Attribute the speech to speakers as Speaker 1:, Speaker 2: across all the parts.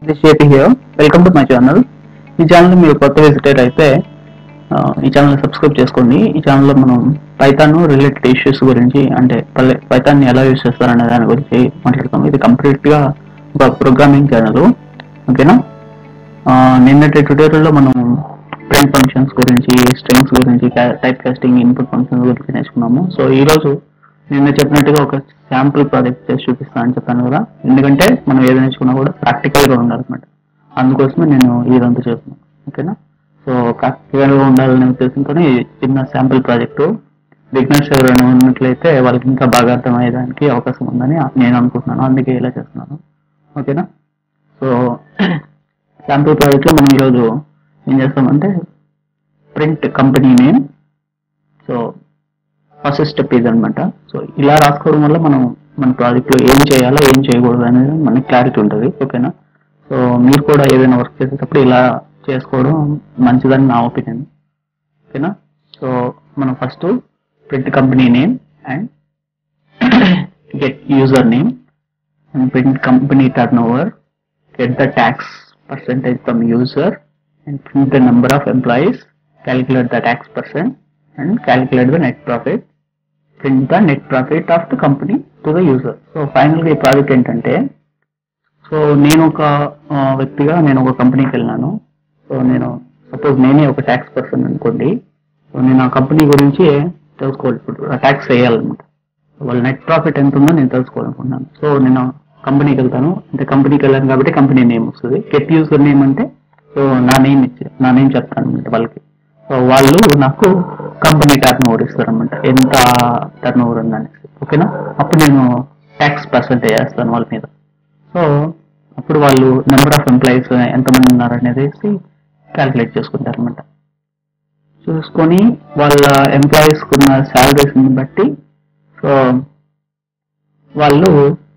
Speaker 1: This JP here welcome to my channel ఈ channel మీరు కొత్త విజిటర్ అయితే ఆ, ఈ ఛానల్ సబ్స్క్రైబ్ చేసుకోండి ఈ ఛానల్లో మనం పైథాన్ రిలేటెడ్ ఇష్యూస్ గురించి అంటే పైథాన్ ఎలా యూస్ చేస్తారనే దాని గురించి మాట్లాడతాం ఇది కంప్లీట్ గా ఒక ప్రోగ్రామింగ్ ఛానల్ ఓకేనా ఆ, నిన్నటి ట్యూటోరియల్లో మనం ప్రింట్ ఫంక్షన్స్ గురించి స్ట్రింగ్స్ గురించి టైప్ కాస్టింగ్ ఇన్పుట్ ఫంక్షన్స్ గురించి నేర్చుకున్నాము సో ఈ రోజు నిన్న చెప్పినట్టుగా ఒక శాంపుల్ ప్రాజెక్ట్ చేసి చూపిస్తాను అని చెప్పాను కదా ఎందుకంటే మనం ఏది నేర్చుకున్నా కూడా ప్రాక్టికల్ గా ఉండాలన్నమాట అందుకోసమే నేను ఇదంతా చేస్తున్నాను ఓకేనా సో ప్రాక్టికల్ గా ఉండాలనే ఉద్దేశంతో ఈ చిన్న శాంపుల్ ప్రాజెక్టు బిగ్నర్స్ ఎవరైనా ఉన్నట్లయితే వాళ్ళకి ఇంకా బాగా అర్థమయ్యేదానికి అవకాశం ఉందని నేను అనుకుంటున్నాను అందుకే ఇలా చేస్తున్నాను ఓకేనా సో శాంపుల్ ప్రాజెక్ట్ లో మనం ఈరోజు ఏం చేస్తామంటే print company name so first step ఇది అనమాట సో ఇలా రాసుకోవడం వల్ల మనం మన ప్రాజెక్ట్ లో ఏం చేయాలో ఏం చేయకూడదు అనేది మనకి క్లారిటీ ఉంటుంది ఓకేనా సో మీరు కూడా ఏదైనా వర్క్ చేసేటప్పుడు ఇలా చేసుకోవడం మంచిదని నా ఒపీనియన్ ఓకేనా సో మనం first print company name and get user name and print company turnover, get the tax percentage from user, and print the number of employees, calculate the tax percent, and calculate the net profit. Print the net profit of the company to the user. So final గా ఈ project ఏంటంటే so నేను ఒక ఆ, వ్యక్తిగా నేను ఒక కంపెనీకి వెళ్ళినాను సో నేను సపోజ్ నేనే ఒక ట్యాక్స్ పర్సన్ అనుకోండి సో నేను ఆ కంపెనీ గురించి తెలుసుకోవాలి ఇప్పుడు ట్యాక్స్ వేయాలన్నమాట వాళ్ళ నెట్ ప్రాఫిట్ ఎంత ఉందో నేను తెలుసుకోవాలనుకుంటున్నాను సో నేను కంపెనీకి వెళ్తాను అంటే కంపెనీకి వెళ్ళాను కాబట్టి కంపెనీ నేమ్ వస్తుంది గెట్ యూజర్ నేమ్ అంటే సో నా నేమ్ ఇచ్చి నా నేమ్ చెప్తాను అనమాట వాళ్ళకి సో వాళ్ళు నాకు కంపెనీ టర్న్ ఓవర్ ఇస్తారనమాట ఎంత టర్న్ ఓవర్ ఉందనేసి ఓకేనా అప్పుడు నేను ట్యాక్స్ పర్సెంటేజ్ వేస్తాను వాళ్ళ మీద సో అప్పుడు వాళ్ళు నెంబర్ ఆఫ్ ఎంప్లాయీస్ ఎంతమంది ఉన్నారు అనేది క్యాల్కులేట్ చేసుకుంటారు అనమాట చూసుకొని వాళ్ళ ఎంప్లాయీస్ ఉన్న శాలరీస్ బట్టి సో వాళ్ళు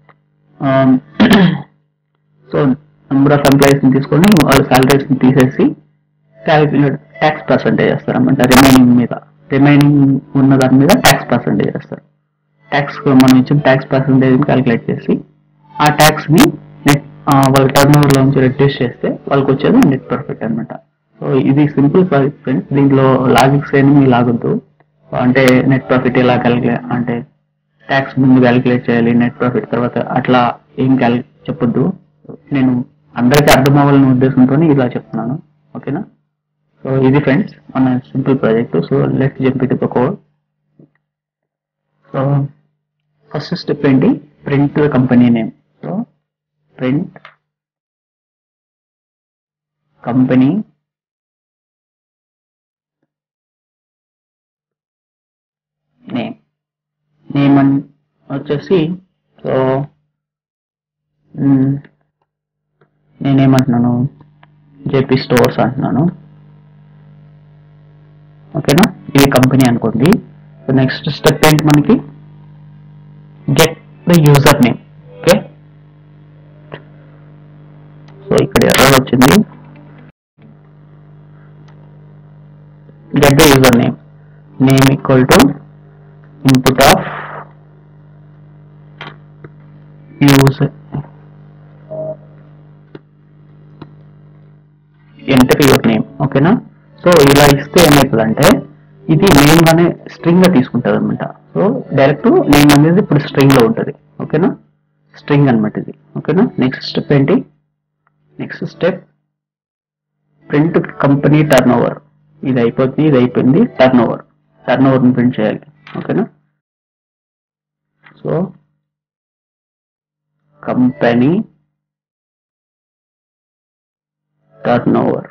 Speaker 1: సో నెంబర్ ఆఫ్ ఎంప్లాయీస్ ని తీసుకొని వాళ్ళ సాలరీస్ ని తీసేసి క్యాలిక్యులేట్ ట్యాక్స్ పర్సెంటేజ్ చేస్తారన్నమాట రిమైనింగ్ మీద రిమైనింగ్ ఉన్న దాని మీద ట్యాక్స్ పర్సెంటేజ్ చేస్తారు ట్యాక్స్ మనం ఇచ్చిన ట్యాక్స్ పర్సెంటేజ్ క్యాలిక్యులేట్ చేసి ఆ ట్యాక్స్ ని నెట్ వాళ్ళ టర్న్ ఓవర్ లో నుంచి రెడ్యూస్ చేస్తే వాళ్ళకి వచ్చేది నెట్ ప్రాఫిట్ అన్నమాట సో ఇది సింపుల్ ప్రాజెక్ట్ ఫ్రెండ్స్ దీంట్లో లాజిక్స్ ఏమి లాగొద్దు అంటే నెట్ ప్రాఫిట్ ఎలా క్యాలిక్యులేట్ అంటే ట్యాక్స్ ముందు క్యాలిక్యులేట్ చేయాలి నెట్ ప్రాఫిట్ తర్వాత అట్లా ఏం క్యాలి చెప్పొద్దు నేను అందరికీ అర్థం అవ్వాలనే ఉద్దేశంతో ఇలా చెప్తున్నాను ఓకేనా సో ఇది ఫ్రెండ్స్ మన simple project so let jump it code so first step ఏంటి print company name so print company name name అని వచ్చేసి సో మ్, నేనేమంటున్నాను జేపీ స్టోర్స్ అంటున్నాను ఓకేనా ఇది కంపెనీ అనుకోండి సో నెక్స్ట్ స్టెప్ ఏంటి మనకి get the user name okay so ఇక్కడ ఎర్రర్ వచ్చింది get the user name name equal to input of user enter your name ఓకేనా సో ఇలా ఇస్తే ఏమవుతుందంటే ఇది నేమ్ అనే స్ట్రింగ్ గా తీసుకుంటుంది అనమాట సో డైరెక్ట్ నేమ్ అనేది ఇప్పుడు స్ట్రింగ్ లో ఉంటుంది ఓకేనా స్ట్రింగ్ అన్నమాట ఇది ఓకేనా నెక్స్ట్ స్టెప్ ఏంటి next step print company turn over ఇది అయిపోతుంది ఇది అయిపోయింది turn over turn over print చేయాలి ఓకేనా సో కంపెనీ టర్న్ ఓవర్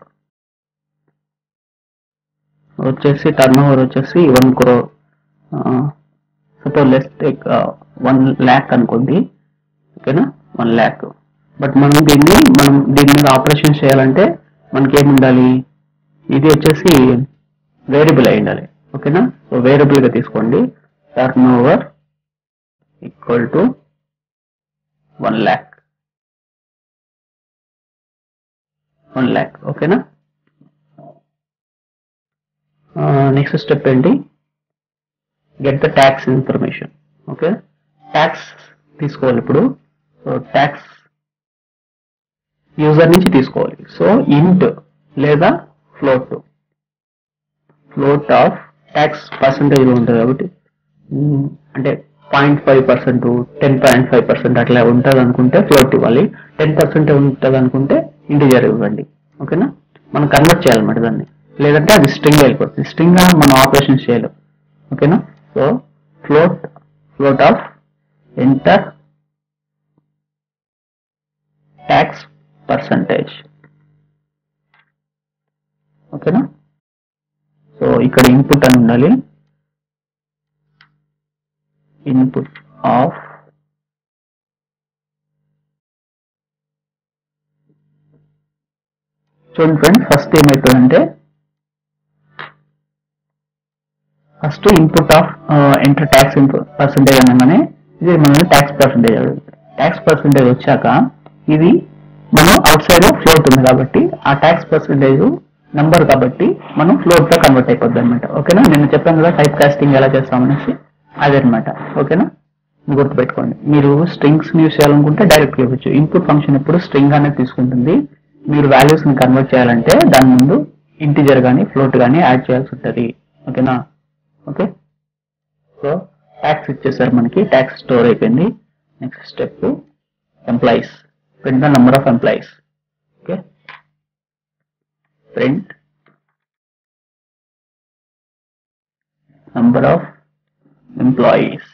Speaker 1: వచ్చేసి టర్న్ ఓవర్ వచ్చేసి one crore suppose let's take one lakh అనుకోండి ఓకేనా వన్ ల్యాక్ బట్ మనం దీన్ని మనం దీని మీద ఆపరేషన్ చేయాలంటే మనకి ఏమి ఉండాలి ఇది వచ్చేసి వేరియబుల్ అయి ఉండాలి ఓకేనా సో వేరియబుల్ గా తీసుకోండి turn over equal to one lakh one lakh ఓకేనా నెక్స్ట్ స్టెప్ ఏంటి get the tax information okay tax తీసుకోవాలి ఇప్పుడు సో ట్యాక్స్ యూజర్ నుంచి తీసుకోవాలి సో ఇంట్ లేదా float float of tax percentage ఉంటుంది కాబట్టి ఉమ్, అంటే point five percent ten point five percent అట్లా ఉంటుంది అనుకుంటే ఫ్లోట్ ఇవ్వాలి టెన్ పర్సెంట్ ఉంటుంది అనుకుంటే ఇంటిజర్ ఇవ్వండి ఓకేనా మనం కన్వర్ట్ చేయాలన్నమాట దాన్ని లేదంటే అది స్ట్రింగ్ అయిపోతుంది స్ట్రింగ్ మనం ఆపరేషన్స్ చేయలేం ఓకేనా so float float of enter tax percentage ఓకేనా సో ఇక్కడ ఇన్పుట్ అని ఉండాలి ఇన్పుట్ ఆఫ్ చూడండి ఫ్రెండ్స్ ఫస్ట్ ఏమవుతుందంటే first input of enter tax percentage అనగానే ఇది మన ట్యాక్స్ పర్సంటేజ్ ట్యాక్స్ పర్సంటేజ్ వచ్చాక ఇది మనం అవుట్ సైడ్ ఫ్లోట్ ఉంది కాబట్టి ఆ ట్యాక్స్ పర్సంటేజ్ నంబర్ కాబట్టి మనం ఫ్లోట్ గా కన్వర్ట్ అయిపోద్ది అనమాట ఓకేనా నేను చెప్పాను కదా టైప్ కాస్టింగ్ ఎలా చేస్తామనేసి అదనమాట ఓకేనా గుర్తుపెట్టుకోండి మీరు స్ట్రింగ్స్ యూస్ చేయాలనుకుంటే డైరెక్ట్ ఇవ్వచ్చు ఇన్పుట్ ఫంక్షన్ ఎప్పుడు స్ట్రింగ్ అనేది తీసుకుంటుంది మీరు వాల్యూస్ ని కన్వర్ట్ చేయాలంటే దాని ముందు ఇంటిజర్ కానీ ఫ్లోట్ కానీ యాడ్ చేయాల్సి ఉంటుంది ఓకేనా ఓకే సో ట్యాక్స్ ఇచ్చేసారు మనకి ట్యాక్స్ స్టోర్ అయిపోయింది next step employees print the number of employees okay print number of employees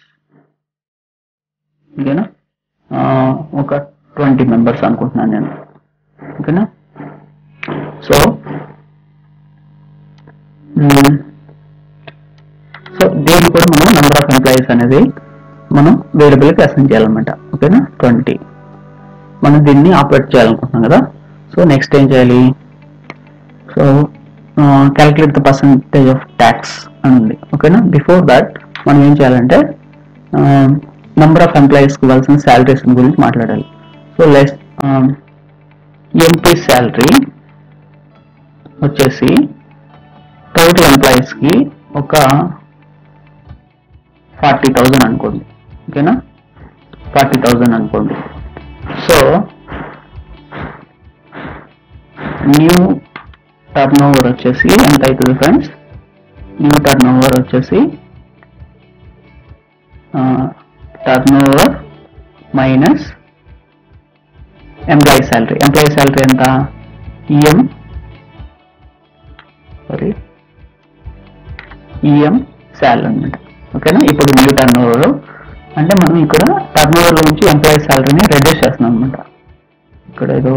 Speaker 1: ఓకేనా ఆ, ఒక ట్వంటీ మెంబర్స్ అనుకుంటున్నాను నేను ఓకేనా సో మ్మ్, సో దీన్ని కూడా మనం నెంబర్ ఆఫ్ ఎంప్లాయీస్ అనేది మనం వేరియబుల్కి అసైన్ చేయాలన్నమాట ఓకేనా ట్వంటీ మనం దీన్ని ఆపరేట్ చేయాలనుకుంటున్నాం కదా సో నెక్స్ట్ ఏం చేయాలి so calculate the percentage of tax అని ఉంది ఓకేనా బిఫోర్ దట్ మనం ఏం చేయాలంటే నెంబర్ ఆఫ్ ఎంప్లాయీస్కి ఇవ్వాల్సిన శాలరీస్ గురించి మాట్లాడాలి సో లెస్ ఎంపీ శాలరీ వచ్చేసి టోటల్ ఎంప్లాయీస్కి ఒక ఫార్టీ థౌజండ్ అనుకోండి ఓకేనా ఫార్టీ థౌజండ్ అనుకోండి సో న్యూ టర్న్ ఓవర్ వచ్చేసి ఎంత అవుతుంది ఫ్రెండ్స్ న్యూ టర్న్ ఓవర్ వచ్చేసి turn over minus employee salary employee salary ఎంత ఈఎం సారీ ఈఎం శాలరీ అనమాట ఓకేనా ఇప్పుడు న్యూ టర్న్ ఓవర్ అంటే మనం ఇక్కడ టర్న్ ఓవర్ నుంచి ఎంప్లాయీ శాలరీని రెడ్యూస్ చేస్తున్నాం అనమాట ఇక్కడ ఏదో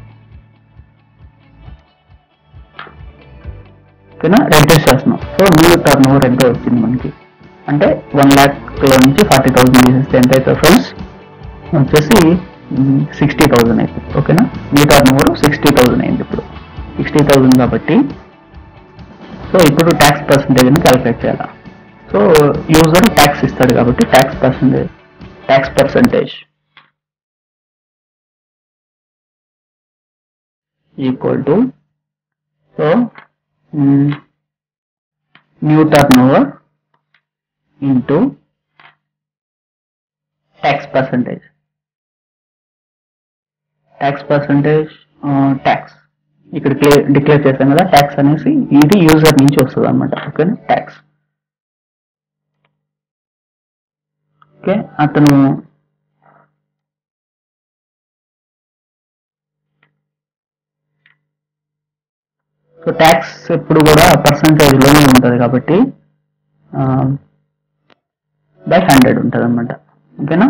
Speaker 1: ఓకేనా రెడ్యూస్ చేస్తున్నాం సో న్యూ టర్న్ ఓవర్ ఎంత వచ్చింది మనకి అంటే వన్ ల్యాక్ లో నుంచి ఫార్టీ థౌసండ్ తీసేస్తే ఎంత అవుతుంది ఫ్రెండ్స్ వచ్చేసి సిక్స్టీ థౌసండ్ అవుతుంది ఓకేనా new turn over sixty thousand అయింది ఇప్పుడు సిక్స్టీ థౌసండ్ కాబట్టి సో ఇప్పుడు ట్యాక్స్ పర్సంటేజ్ని క్యాలిక్యులేట్ చేయాలి సో యూజర్ ట్యాక్స్ ఇస్తాడు కాబట్టి tax percentage tax percentage equal to so new turn over into tax percentage tax percentage tax ఇక్కడ డిక్లేర్ చేశాం కదా ట్యాక్స్ అనేసి ఇది యూజర్ నుంచి వస్తుంది అనమాట ఓకేనా ట్యాక్స్ ఓకే అతను సో ట్యాక్స్ ఎప్పుడు కూడా పర్సంటేజ్ లోనే ఉంటుంది కాబట్టి బై హండ్రెడ్ ఉంటుంది అనమాట ఓకేనా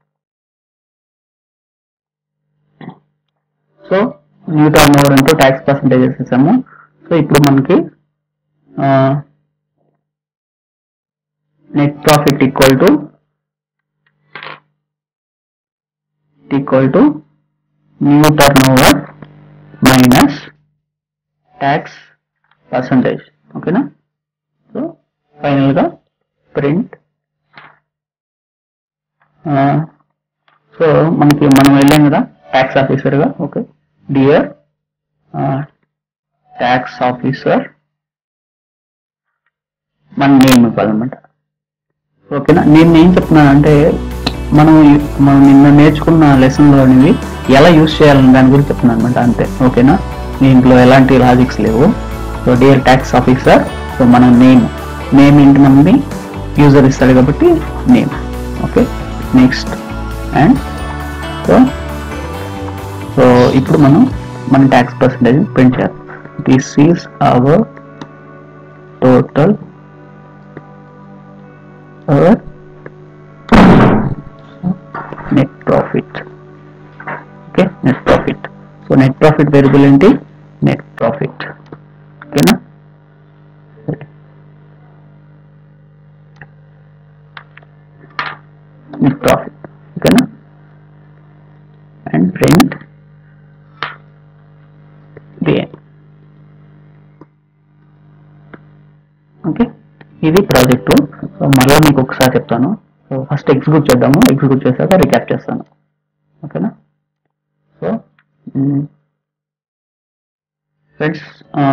Speaker 1: so new turn over into tax percentage వేసేసాము సో ఇప్పుడు మనకి net profit equal to equal to new turn over minus tax percentage ఓకేనా సో ఫైనల్గా ప్రింట్ సో మనకి మనం వెళ్ళాం కదా ట్యాక్స్ ఆఫీసర్గా ఓకే డియర్ ట్యాక్స్ ఆఫీసర్ మన నేమ్ ఇవ్వాలన్నమాట ఓకేనా నేను ఏం చెప్తున్నానంటే మనం ఈ- మనం నిన్న నేర్చుకున్న లెసన్లోనివి ఎలా యూస్ చేయాలని దాని గురించి చెప్తున్నాను అనమాట అంతే ఓకేనా దీంట్లో ఎలాంటి లాజిక్స్ లేవు so dear tax officer so మన నేమ్ నేమ్ ఏంటి మనది యూజర్ ఇస్తాడు కాబట్టి name okay next and so so ఇప్పుడు మనం మన ట్యాక్స్ పర్సంటేజ్ ప్రింట్ చేయాలి this is our total our net profit okay net profit so net profit variable ఏంటి నెట్ ప్రాఫిట్ ఓకేనా నెట్ ప్రాఫిట్ ఓకేనా అండ్ ప్రింట్ బిఎన్ ఓకే ఇది project so మళ్ళీ మీకు ఒకసారి చెప్తాను సో ఫస్ట్ ఎగ్జిక్యూట్ చేద్దాము ఎగ్జిక్యూట్ చేశాక రికాప్ చేస్తాను ఓకేనా సో ఫ్రెండ్స్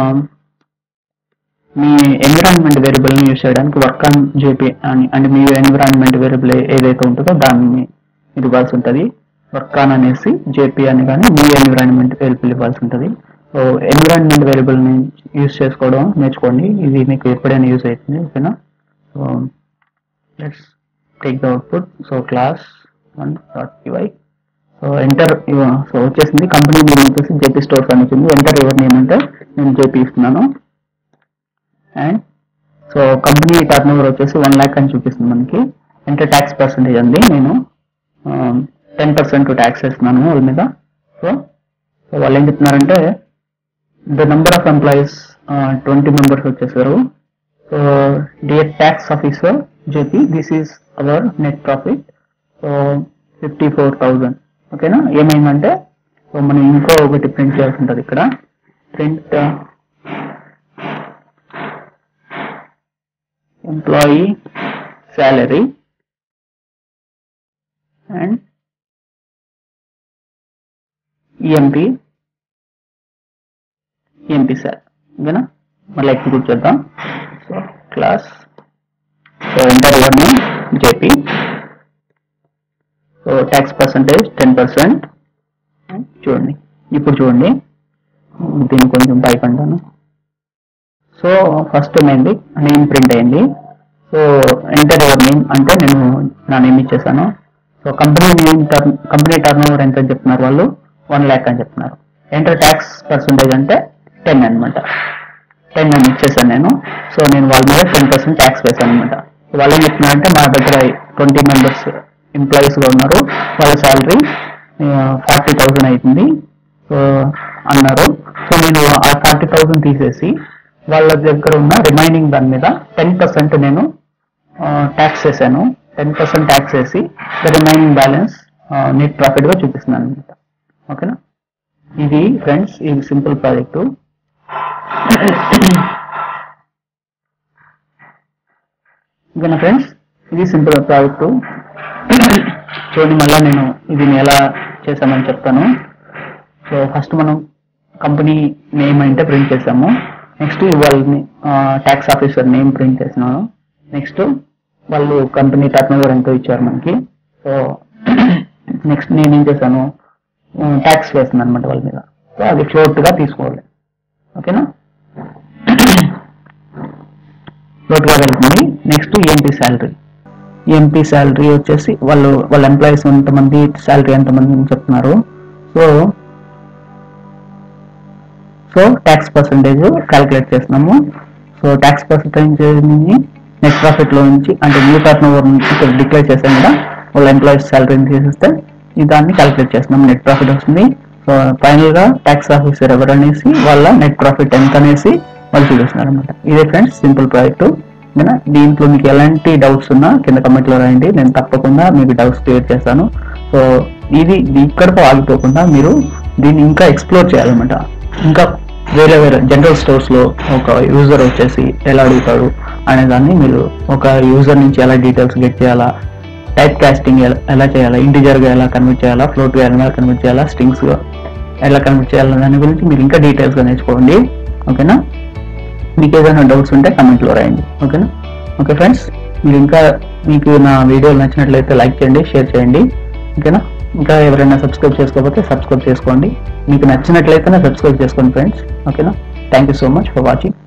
Speaker 1: మీ ఎన్విరాన్మెంట్ వేరియబుల్ని యూస్ చేయడానికి వర్క్ ఆన్ జేపీ అని అంటే మీ ఎన్విరాన్మెంట్ వేరియబుల్ ఏదైతే ఉంటుందో దాన్ని మీరు ఇవ్వాల్సి ఉంటుంది వర్క్ ఆన్ అనేసి జేపీ అని కానీ మీ ఎన్విరాన్మెంట్ వేరియబుల్ ఇవ్వాల్సి ఉంటుంది సో ఎన్విరాన్మెంట్ వేరియబుల్ని యూస్ చేసుకోవడం నేర్చుకోండి ఇది మీకు ఎప్పుడైనా యూస్ అవుతుంది ఓకేనా so let's take the output so class one dot PY so enter so వచ్చేసింది కంపెనీ నేమ్ వచ్చేసి జేపీ స్టోర్స్ అని వచ్చింది ఎంటర్ ఎవరి నేమ్ అంటే నేను జేపీ ఇస్తున్నాను and so company turn over వచ్చేసి వన్ ల్యాక్ అని చూపిస్తుంది మనకి ఎంటర్ ట్యాక్స్ పర్సంటేజ్ అండి నేను టెన్ పర్సెంట్ ట్యాక్స్ వేస్తున్నాను వాళ్ళ మీద సో సో వాళ్ళు ఏం చెప్తున్నారంటే the number of employees twenty members వచ్చేసారు so dear tax officer JP this is our net profit so fifty four thousand ఓకేనా ఏమైందంటే సో మనం ఇంకో ఒకటి ప్రింట్ చేయాల్సి ఉంటుంది ఇక్కడ print employee salary and EMP EMP sir ఓకేనా మళ్ళీ ఎగ్జిక్యూట్ చేద్దాం so class so enter your name JP so tax percentage ten percent చూడండి ఇప్పుడు చూడండి దీన్ని కొంచెం పైకి అంటాను సో ఫస్ట్ ఏమైంది నేమ్ ప్రింట్ అయింది సో ఎంటర్ యువర్ నేమ్ అంటే నేను నా నేమ్ ఇచ్చేసాను so company name turn company turn over ఎంత అని చెప్తున్నారు వాళ్ళు వన్ ల్యాక్ అని చెప్తున్నారు ఎంటర్ ట్యాక్స్ పర్సంటేజ్ అంటే టెన్ అనమాట టెన్ అని ఇచ్చేసాను నేను సో నేను వాళ్ళ మీద టెన్ పర్సెంట్ ట్యాక్స్ వేసాను అనమాట వాళ్ళు ఏం చెప్తున్నారంటే మా దగ్గర ట్వంటీ మెంబర్స్ ఎంప్లాయీస్ గా ఉన్నారు వాళ్ళ శాలరీ ఫార్టీ థౌసండ్ అవుతుంది సో అన్నారు సో నేను ఆ ఫార్టీ థౌసండ్ తీసేసి వాళ్ళ దగ్గర ఉన్న రిమైనింగ్ దాని మీద టెన్ పర్సెంట్ నేను ట్యాక్స్ వేసాను టెన్ పర్సెంట్ ట్యాక్స్ వేసి the remaining balance net profit గా చూపిస్తున్నాను అనమాట ఓకేనా ఇది ఫ్రెండ్స్ ఇది సింపుల్ ప్రాజెక్టు ఓకేనా ఫ్రెండ్స్ ఇది సింపుల్ ప్రాజెక్టు చూడండి మళ్ళీ నేను ఇది ఎలా చేశామని చెప్తాను సో ఫస్ట్ మనం కంపెనీ నేమ్ అంటే ప్రింట్ చేసాము నెక్స్ట్ వాళ్ళని ట్యాక్స్ ఆఫీసర్ నేమ్ ప్రింట్ చేసినాను నెక్స్ట్ వాళ్ళు కంపెనీ టర్న్ ఓవర్ ఎంతో ఇచ్చారు మనకి సో నెక్స్ట్ నేను ఏం చేశాను ట్యాక్స్ వేస్తున్నాను అనమాట వాళ్ళ మీద సో అది ఫ్లోట్ గా తీసుకోవాలి ఓకేనా ఫ్లోట్ గా వెళ్తుంది next emp salary emp salary వచ్చేసి వాళ్ళు వాళ్ళ ఎంప్లాయీస్ ఎంతమంది శాలరీ ఎంతమంది అని చెప్తున్నారు so so tax percentage calculate చేస్తున్నాము సో ట్యాక్స్ పర్సంటేజ్ నుంచి నెట్ ప్రాఫిట్ లో నుంచి అంటే న్యూ టర్న్ ఓవర్ నుంచి ఇక్కడ డిక్లేర్ చేసాం కదా వాళ్ళ ఎంప్లాయీస్ శాలరీని తీసేస్తే ఈ దాన్ని క్యాలిక్యులేట్ చేస్తున్నాం నెట్ ప్రాఫిట్ వస్తుంది సో ఫైనల్ గా ట్యాక్స్ ఆఫీసర్ ఎవరు అనేసి వాళ్ళ నెట్ ప్రాఫిట్ ఎంత అనేసి వాళ్ళు చూపిస్తున్నారు అనమాట ఇదే ఫ్రెండ్స్ సింపుల్ ప్రాజెక్ట్ ఓకేనా దీంట్లో మీకు ఎలాంటి డౌట్స్ ఉన్నా కింద comment లో రాయండి నేను తప్పకుండా మీకు డౌట్స్ క్లియర్ చేస్తాను సో ఇది ఇక్కడతో ఆగిపోకుండా మీరు దీన్ని ఇంకా ఎక్స్ప్లోర్ చేయాలన్నమాట ఇంకా వేరే వేరే జనరల్ స్టోర్స్ లో ఒక యూజర్ వచ్చేసి ఎలా అడుగుతాడు అనే దాన్ని మీరు ఒక యూజర్ నుంచి ఎలా డీటెయిల్స్ గెట్ చేయాలా టైప్ కాస్టింగ్ ఎలా చేయాలా ఇంటిజర్ గా ఎలా కన్వర్ట్ చేయాలా ఫ్లోట్ గా ఎలా కన్వర్ట్ చేయాలా స్ట్రింగ్స్ గా ఎలా కన్వర్ట్ చేయాలా దాని గురించి మీరు ఇంకా డీటెయిల్స్ గా నేర్చుకోండి ఓకేనా మీకు ఏదైనా డౌట్స్ ఉంటే comment లో రాయండి ఓకేనా ఓకే ఫ్రెండ్స్ మీరు ఇంకా మీకు నా వీడియోలు నచ్చినట్లయితే లైక్ చేయండి షేర్ చేయండి ఓకేనా ఇంకా ఎవరైనా సబ్స్క్రైబ్ చేసుకోకపోతే సబ్స్క్రైబ్ చేసుకోండి మీకు నచ్చినట్లయితేనే సబ్స్క్రైబ్ చేసుకోండి ఫ్రెండ్స్ ఓకేనా thank you so much for watching